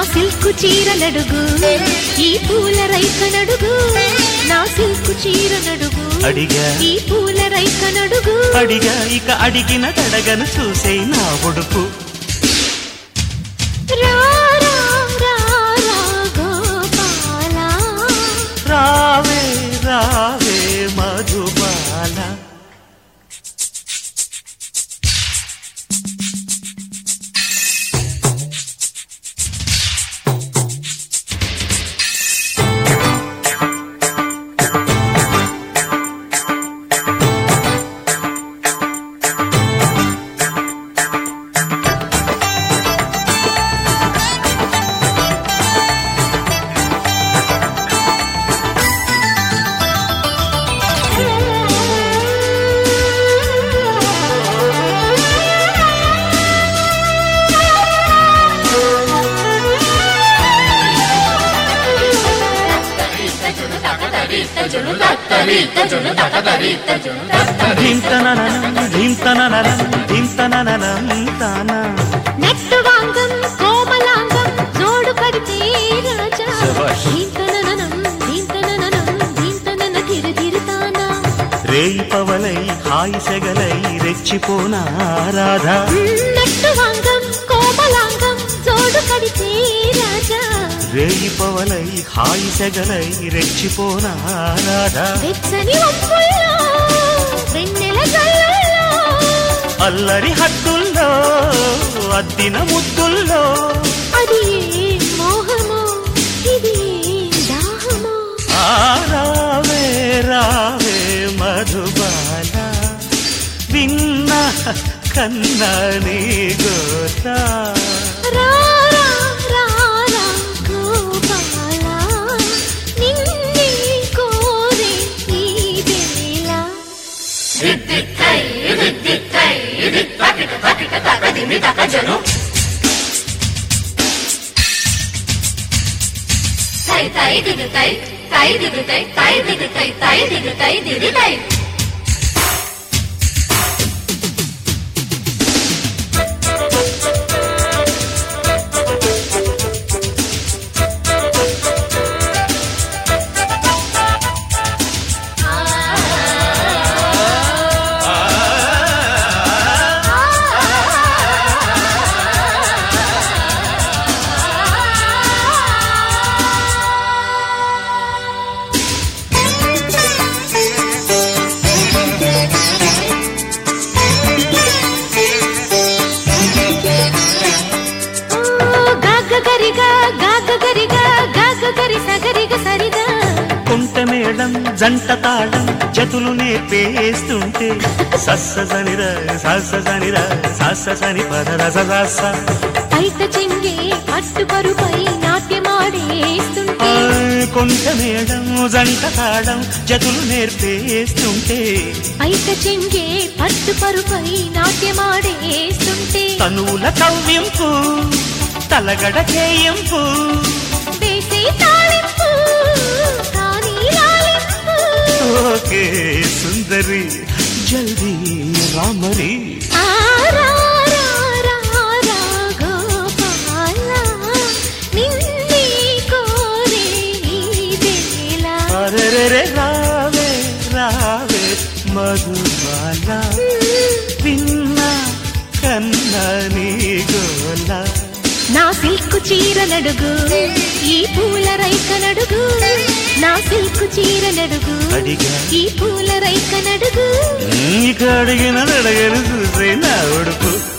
Silk చీర నడుగు ఈ పూల రైక నడుగు నా సిల్కు చీర నడుగు అడిగా ఈ పూల రైక నడుగు అడిగా ఇక అడిగిన తడగను చూసే నా ఉడుపు రా రా రా రా గోపాల రావే రావే మధుబాల ధింతనననం ధింతనననం ధింతనననం తానా నెట్టు వాంగం కోమలాంగం జోడు కడితే రాజా శభాష్. దీంతనననం దీంతనననం దీంతనన తిరు తిరుతానా రేయి పవలై హాయి సెగలై రెచ్చిపోనా రాధా నెట్టు వాంగం కోమలాంగం జోడు కడితే రాజా రేయి పవలై హాయి సెగలై రెచ్చిపోనా రాధా వెచ్చని ఒప్పుల్లో వెన్నెల జల్లుల్లో అల్లరి హద్దుల్లో అద్దిన ముద్దుల్లో అది ఏ మోహమో ఇది ఏ దాహమో ఆ రావే రావే మధుబాల విన్న కన్నా నీ గోతా రా రా రా రా గోపాల నిన్నే కోరే ఈ వేళ తై తై దిగు తై తై దిగు తై తై దిగు తై తై దిగు తై దిగు తై గాగ గరిగా గాగ గరిగా గాగ గరి సగరిగ సరిగా కుంట మేళం జంట తాళం జతులు నేర్పేస్తుంటే సస్స సనిర సస్స సనిర సస్స సని పద రస సస్స బయట చెంగే పట్టు పరుపై నాట్యమాడేస్తుంటే ఆ, కుంట మేళం జంట తాళం జతులు నేర్పేస్తుంటే బయట చెంగే పట్టు పరుపై నాట్యమాడేస్తుంటే తనువుల కవ్వింపు తలగడ చేయింపు వేసే తాళింపు కానీ లాలింపు ఓకే సుందరి జల్దీ రామరి ఆ రా రా రా రా గోపాల నిన్నే కోరే ఈ వేళ అరెరెరె రావే రావే మధుబాల విన్న కన్నా నీ గోల నా సిల్కు చీర నడుగు ఈ పూల రైక నడుగు నా సిల్కు చీర నడుగు అడిగా ఈ పూల రైక నడుగు ఇక అడిగిన అడగను చూసే నా ఉడుపు